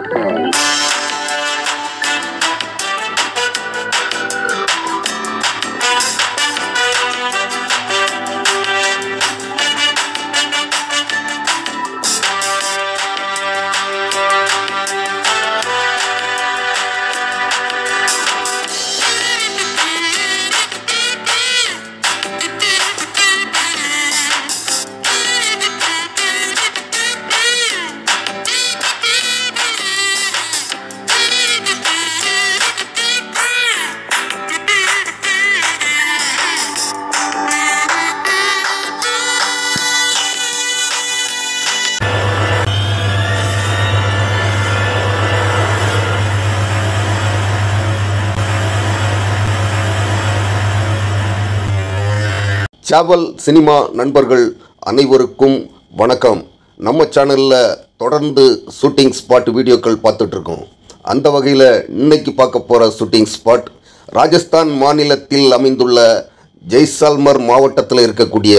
சாவல் cinema நண்பர்கள் அனைவருக்கும் வணக்கம் நம்ம சேனலில் தொடர்ந்து ஷூட்டிங் ஸ்பாட் வீடியோக்கள் பார்த்துட்ருக்கோம் அந்த வகையில் இன்னைக்கு பார்க்க போகிற ஷூட்டிங் ஸ்பாட் ராஜஸ்தான் மாநிலத்தில் அமைந்துள்ள ஜெய்சால்மர் மாவட்டத்தில் இருக்கக்கூடிய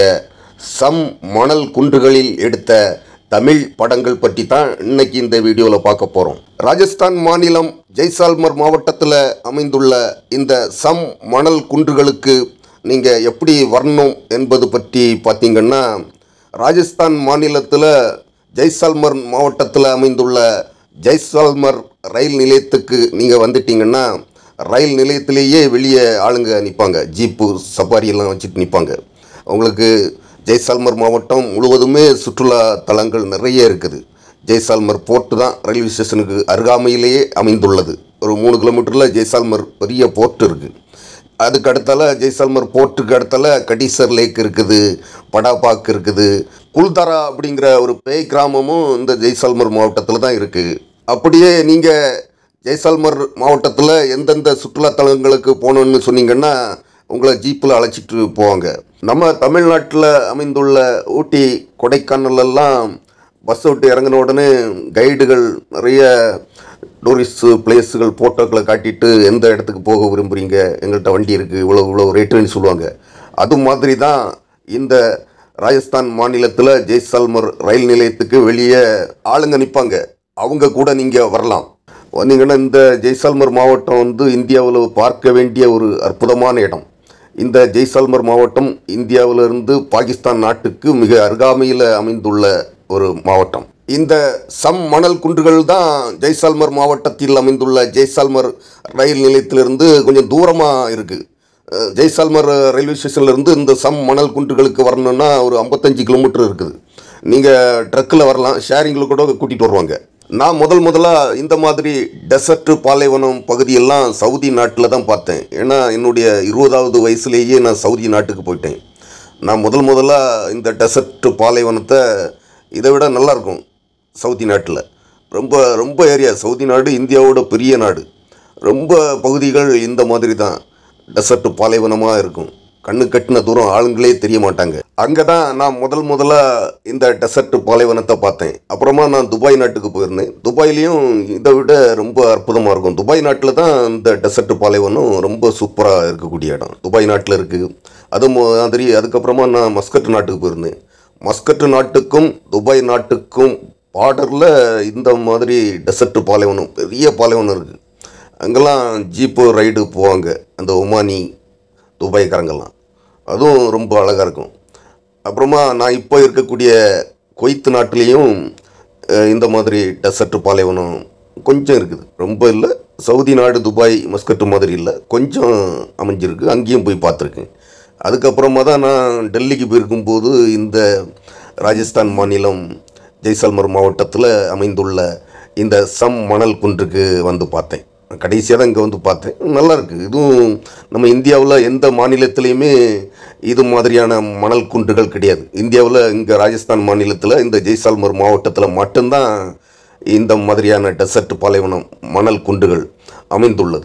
சம் மணல் குன்றுகளில் எடுத்த தமிழ் படங்கள் பற்றி தான் இன்னைக்கு இந்த வீடியோவில் பார்க்க போகிறோம் ராஜஸ்தான் மாநிலம் ஜெய்சால்மர் மாவட்டத்தில் அமைந்துள்ள இந்த சம் மணல் குன்றுகளுக்கு நீங்கள் எப்படி வரணும் என்பது பற்றி பார்த்தீங்கன்னா ராஜஸ்தான் மாநிலத்தில் ஜெய்சால்மர் மாவட்டத்தில் அமைந்துள்ள ஜெய்சால்மர் ரயில் நிலையத்துக்கு நீங்கள் வந்துட்டீங்கன்னா ரயில் நிலையத்திலேயே வெளியே ஆளுங்க நிற்பாங்க ஜீப்பு சஃபாரியெல்லாம் வச்சுட்டு நிற்பாங்க உங்களுக்கு ஜெய்சால்மர் மாவட்டம் முழுவதுமே சுற்றுலா தலங்கள் நிறைய இருக்குது ஜெய்சால்மர் போர்ட்டு தான் ரயில்வே ஸ்டேஷனுக்கு அருகாமையிலேயே அமைந்துள்ளது ஒரு மூணு கிலோமீட்டரில் ஜெய்சால்மர் பெரிய போர்ட் இருக்குது அதுக்கு அடுத்தால ஜெய்சால்மர் போர்ட்டுக்கு அடுத்தால கடீசர் லேக் இருக்குது படாபாக் இருக்குது குல்தாரா அப்படிங்கிற ஒரு பேய் கிராமமும் இந்த ஜெய்சால்மர் மாவட்டத்தில் தான் இருக்குது அப்படியே நீங்கள் ஜெய்சால்மர் மாவட்டத்தில் எந்தெந்த சுற்றுலா தலங்களுக்கு போகணுன்னு சொன்னீங்கன்னா உங்களை ஜீப்பில் அழைச்சிட்டு போவாங்க நம்ம தமிழ்நாட்டில் அமைந்துள்ள ஊட்டி கொடைக்கானல் எல்லாம் பஸ் விட்டு இறங்கின உடனே கைடுகள் நிறைய டூரிஸ்ட் பிளேஸுகள் ஃபோட்டோக்களை காட்டிட்டு எந்த இடத்துக்கு போக விரும்புகிறீங்க எங்கள்கிட்ட வண்டி இருக்குது இவ்வளோ இவ்வளோ ரேட்டுன்னு சொல்லுவாங்க அது மாதிரி தான் இந்த ராஜஸ்தான் மாநிலத்தில் ஜெய்சால்மர் ரயில் நிலையத்துக்கு வெளியே ஆளுங்க நிற்பாங்க அவங்க கூட நீங்கள் வரலாம் வந்தீங்கன்னா இந்த ஜெய்சால்மர் மாவட்டம் வந்து இந்தியாவில் பார்க்க வேண்டிய ஒரு அற்புதமான இடம் இந்த ஜெய்சால்மர் மாவட்டம் இந்தியாவிலிருந்து பாகிஸ்தான் நாட்டுக்கு மிக அருகாமையில் அமைந்துள்ள ஒரு மாவட்டம் இந்த சம் மணல் குன்றுகள் தான் ஜெய்சால்மர் மாவட்டத்தில் அமைந்துள்ள ஜெய்சால்மர் ரயில் நிலையத்திலிருந்து கொஞ்சம் தூரமாக இருக்குது அஹ், ஜெய்சால்மர் ரயில்வே ஸ்டேஷன்லேருந்து இந்த சம் மணல் குன்றுகளுக்கு வரணும்னா ஒரு ஐம்பத்தஞ்சு கிலோமீட்டர் இருக்குது நீங்கள் ட்ரக்கில் வரலாம் ஷேரிங்கில் கூட கூட்டிகிட்டு வருவாங்க நான் முதல் முதலாக இந்த மாதிரி டெசர்ட் பாலைவனம் பகுதியெல்லாம் சவுதி நாட்டில் தான் பார்த்தேன் ஏன்னா என்னுடைய இருபதாவது வயசுலேயே நான் சவுதி நாட்டுக்கு போயிட்டேன் நான் முதல் முதலாக இந்த டெசர்ட் பாலைவனத்தை இதை விட நல்லா இருக்கும் சவுதி நாட்டில் ரொம்ப ரொம்ப ஏரியா சவுதி நாடு இந்தியாவோட பெரிய நாடு ரொம்ப பகுதிகள் இந்த மாதிரி தான் டெசர்ட் பாலைவனமாக இருக்கும் கண்ணு கட்டின தூரம் ஆளுங்களே தெரிய மாட்டாங்க அங்கே தான் நான் முதல் முதலாக இந்த டெசர்ட் பாலைவனத்தை பார்த்தேன் அப்புறமா நான் துபாய் நாட்டுக்கு போயிருந்தேன் துபாயிலையும் இதை விட ரொம்ப அற்புதமாக இருக்கும் துபாய் நாட்டில் தான் இந்த டெசர்ட் பாலைவனம் ரொம்ப சூப்பராக இருக்கக்கூடிய இடம் துபாய் நாட்டில் இருக்குது அது மாதிரி அதுக்கப்புறமா நான் மஸ்கட் நாட்டுக்கு போயிருந்தேன் மஸ்கட் நாட்டுக்கும் துபாய் நாட்டுக்கும் பார்டரில் இந்த மாதிரி டெசர்ட் பாலைவனம் பெரிய பாலைவனம் இருக்குது அங்கெல்லாம் ஜீப்பு ரைடு போவாங்க அந்த ஒமானி துபாய்க்காரங்கெல்லாம் அதுவும் ரொம்ப அழகாக இருக்கும் அப்புறமா நான் இப்போ இருக்கக்கூடிய குவைத் நாட்டிலையும் அஹ், இந்த மாதிரி டெசர்ட் பாலைவனம் கொஞ்சம் இருக்குது ரொம்ப இல்லை சவுதி நாடு துபாய் மஸ்கட் மாதிரி இல்லை கொஞ்சம் அமைஞ்சிருக்கு அங்கேயும் போய் பார்த்துருக்கேன் அதுக்கப்புறமா தான் நான் டெல்லிக்கு போயிருக்கும்போது இந்த ராஜஸ்தான் மாநிலம் ஜெய்சால்மர் மாவட்டத்தில் அமைந்துள்ள இந்த சம் மணல் குன்றுக்கு வந்து பார்த்தேன் கடைசியாக தான் இங்கே வந்து பார்த்தேன் நல்லா இருக்குது இதுவும் நம்ம இந்தியாவில் எந்த மாநிலத்திலையுமே இது மாதிரியான மணல் குன்றுகள் கிடையாது இந்தியாவில் இங்கே ராஜஸ்தான் மாநிலத்தில் இந்த ஜெய்சால்மர் மாவட்டத்தில் மட்டும்தான் இந்த மாதிரியான டெசர்ட் பாலைவனம் மணல் குன்றுகள் அமைந்துள்ளது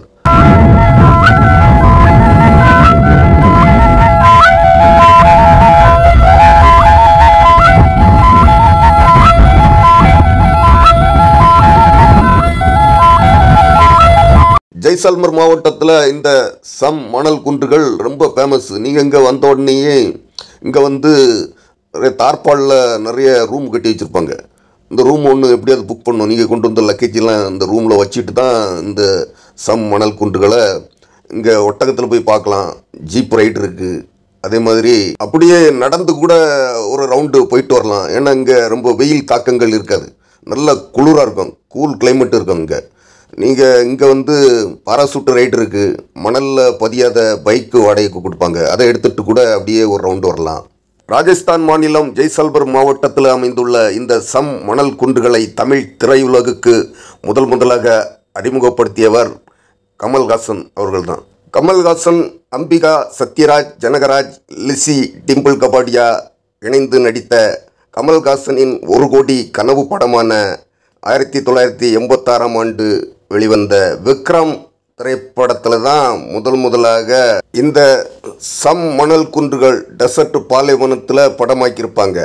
ஜெய்சால்மர் மாவட்டத்தில் இந்த சம் மணல் குன்றுகள் ரொம்ப ஃபேமஸ் நீங்கள் இங்கே வந்த உடனேயே இங்கே வந்து நிறைய தார்பாலில் நிறைய ரூம் கட்டி வச்சுருப்பாங்க இந்த ரூம் ஒன்று எப்படியாவது புக் பண்ணணும் நீங்கள் கொண்டு வந்த லக்கேஜெல்லாம் இந்த ரூமில் வச்சுட்டு தான் இந்த சம் மணல் குன்றுகளை இங்கே ஒட்டகத்தில் போய் பார்க்கலாம் ஜீப் ரைடு இருக்குது அதே மாதிரி அப்படியே நடந்து கூட ஒரு ரவுண்டு போயிட்டு வரலாம் ஏன்னா இங்கே ரொம்ப வெயில் தாக்கங்கள் இருக்காது நல்ல குளிராக இருக்கும் கூல் climate இருக்கும் இங்கே நீங்கள் இங்கே வந்து பாராசூட் ரைடு இருக்குது மணலில் பதியாத பைக்கு வாடகைக்கு கொடுப்பாங்க அதை எடுத்துகிட்டு கூட அப்படியே ஒரு ரவுண்டு வரலாம் ராஜஸ்தான் மாநிலம் ஜெய்சல்பர் மாவட்டத்தில் அமைந்துள்ள இந்த சம் மணல் குன்றுகளை தமிழ் திரையுலகுக்கு முதல் முதலாக அறிமுகப்படுத்தியவர் கமல்ஹாசன் அவர்கள்தான் கமல்ஹாசன் அம்பிகா சத்யராஜ் ஜனகராஜ் லிசி டிம்பிள் கபாடியா இணைந்து நடித்த கமல்ஹாசனின் ஒரு கோடி கனவு படமான ஆயிரத்தி தொள்ளாயிரத்தி எண்பத்தாறாம் ஆண்டு வெளிவந்த விக்ரம் திரைப்படத்தில் தான் முதல் முதலாக இந்த சம் மணல் குன்றுகள் டெசர்ட் பாலைவனத்தில் படமாக்கியிருப்பாங்க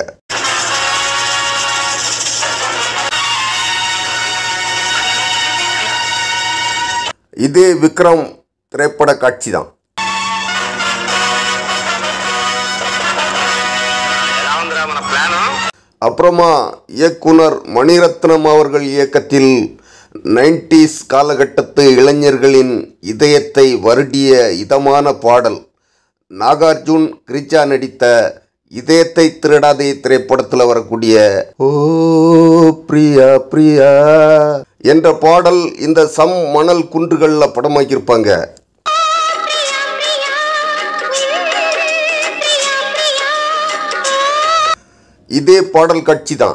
இதே விக்ரம் திரைப்பட காட்சி தான் அப்புறமா இயக்குனர் மணிரத்னம் அவர்கள் இயக்கத்தில் நைன்டிஸ் காலகட்டத்து இளைஞர்களின் இதயத்தை வருடிய இதமான பாடல் நாகார்ஜுன் கிரிஜா நடித்த இதயத்தை திருடாதே திரைப்படத்தில் வரக்கூடிய ஓ பிரியா பிரியா என்ற பாடல் இந்த சம் மணல் குன்றுகளில் படமாக்கியிருப்பாங்க இதே பாடல் காட்சி தான்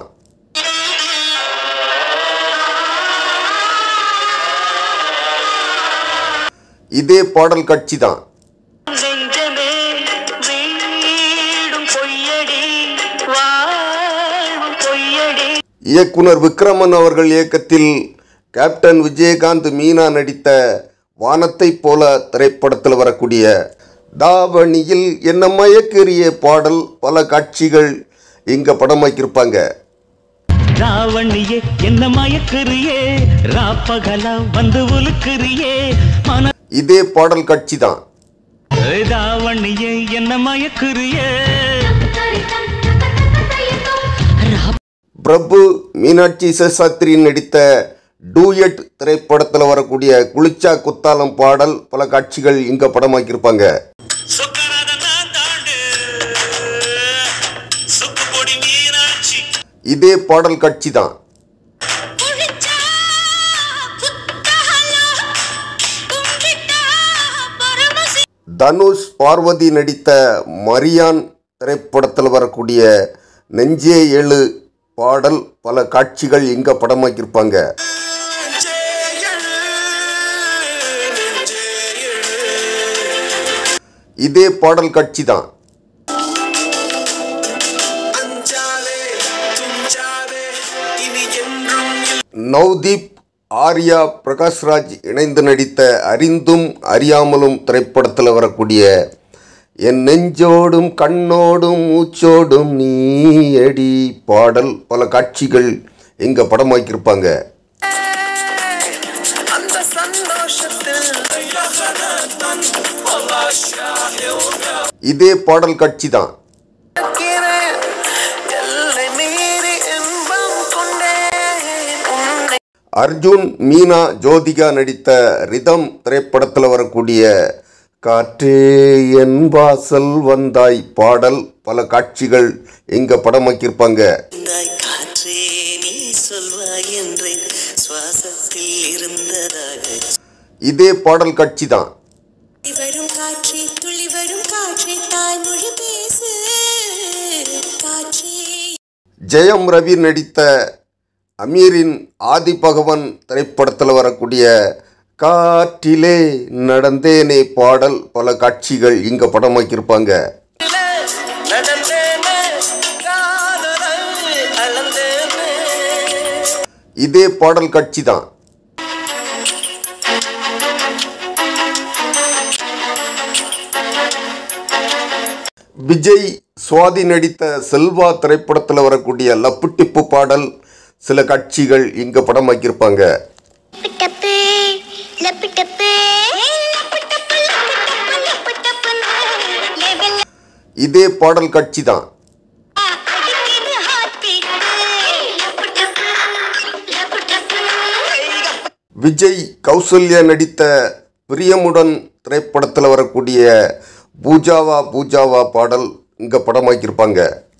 இதே பாடல் காட்சி தான் நெஞ்சமே வீடும் பொய்யடி வாழும் பொய்யடி இயக்குனர் விக்ரமன் அவர்கள் இயக்கத்தில் கேப்டன் விஜயகாந்த் மீனா நடித்த வானத்தைப் போல திரைப்படத்தில் வரக்கூடிய தாவணியில் என்ன மயக்கெறிய பாடல் பல காட்சிகள் இங்கே படமாக்கியிருப்பாங்க ராவணியே என்ன மயக்குறியே ராப்பகலா வந்து உலுக்குறியே மன இதே பாடல் காட்சி தான் தாவணியே என்ன மயக்குறியே பிரபு மீனாட்சி சேஷாத்ரி நடித்த டூயட் திரைப்படத்தில் வரக்கூடிய குளிச்சா குத்தாலம் பாடல் பல காட்சிகள் இங்கே படமாக்கியிருப்பாங்க சுக்கரத நான் தாண்டு சுக்கு பொடி மீனாட்சி இதே பாடல் காட்சி தான் தனுஷ் பார்வதி நடித்த மரியான் திரைப்படத்தில் வரக்கூடிய நெஞ்சே எழு பாடல் பல காட்சிகள் இங்கே படமாக்கியிருப்பாங்க இதே பாடல் காட்சி தான் நவ்தீப் ஆர்யா பிரகாஷ்ராஜ் இணைந்து நடித்த அறிந்தும் அறியாமலும் திரைப்படத்தில் வரக்கூடிய என் நெஞ்சோடும் கண்ணோடும் மூச்சோடும் நீயடி பாடல் பல காட்சிகள் இங்கே படமாக்கியிருப்பாங்க அந்த சந்தோஷத்தில் இதே பாடல் காட்சி தான் இருக்கிறேன். எல்லை மீறி இன்பம் கொண்டேன் உன்னை அர்ஜுன் மீனா ஜோதிகா நடித்த ரிதம் திரைப்படத்தில் வரக்கூடிய காற்றே என் வாசல் வந்தாய் பாடல் பல காட்சிகள் இங்கே படமாக்கியிருப்பாங்க வந்தாய் காற்றே நீ சொல்வாய் என்றேன் சுவாசத்தில் இருந்ததாக இதே பாடல் காட்சி தான் துளி வரும் காற்றே துளி வரும் காற்றே தாய்மொழி பேசு காற்றே ஜெயம் ரவி நடித்த அமீரின் ஆதிபகவன் திரைப்படத்தில் வரக்கூடிய காற்றிலே நடந்தேனே பாடல் பல காட்சிகள் இங்கே படமாக்கியிருப்பாங்க நடந்தேனே காதலை அளந்தேனே இதே பாடல் காட்சி தான் விஜய் சுவாதி நடித்த செல்வா திரைப்படத்தில் வரக்கூடிய லப்புட்டிப்பு பாடல் சில காட்சிகள் இங்கே படமாக்கியிருப்பாங்க லப்பிட்டப்பு லப்பிட்டப்பு லப்பிட்டப்பு லப்பிட்டப்பு லப்பிட்டப்பு லெவல் இதே பாடல் காட்சி தான் அடிக்குது ஹார்ட் பீட் லப்பிட்டப்பு விஜய் கௌசல்யா நடித்த பிரியமுடன் திரைப்படத்தில் வரக்கூடிய பூஜாவா பூஜாவா பாடல் இங்கே படமாக்கியிருப்பாங்க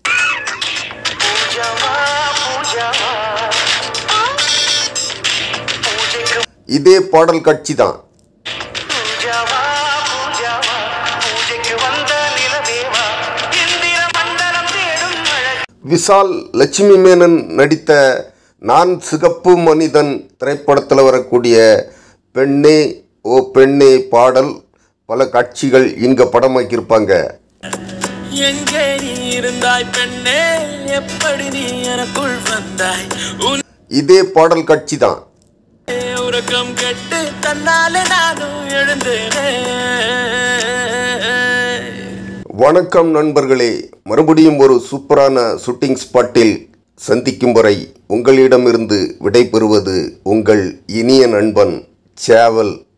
இதே பாடல் காட்சி தான் பூஜாவா பூஜாவா பூஜைக்கு வந்த நிலவேவா இந்திர மண்டலம் தேடும் அழகு விஷால் லட்சுமி மேனன் நடித்த நான் சிகப்பு மனிதன் திரைப்படத்தில் வரக்கூடிய பெண்ணே ஓ பெண்ணே பாடல் பல காட்சிகள் இங்கே படமாக்கியிருப்பாங்க எங்கே நீ இருந்தாய் பெண்ணே எப்படி நீ எனக்குள் வந்தாய் உன் இதே பாடல் காட்சி தான் உறக்கம் கெட்டு தன்னாலே நானும் எழுந்தேனே வணக்கம் நண்பர்களே மறுபடியும் ஒரு சூப்பரான ஷூட்டிங் ஸ்பாட்டில் சந்திக்கும் வரை உங்களிடமிருந்து விடைபெறுவது உங்கள் இனிய நண்பன் சேவல்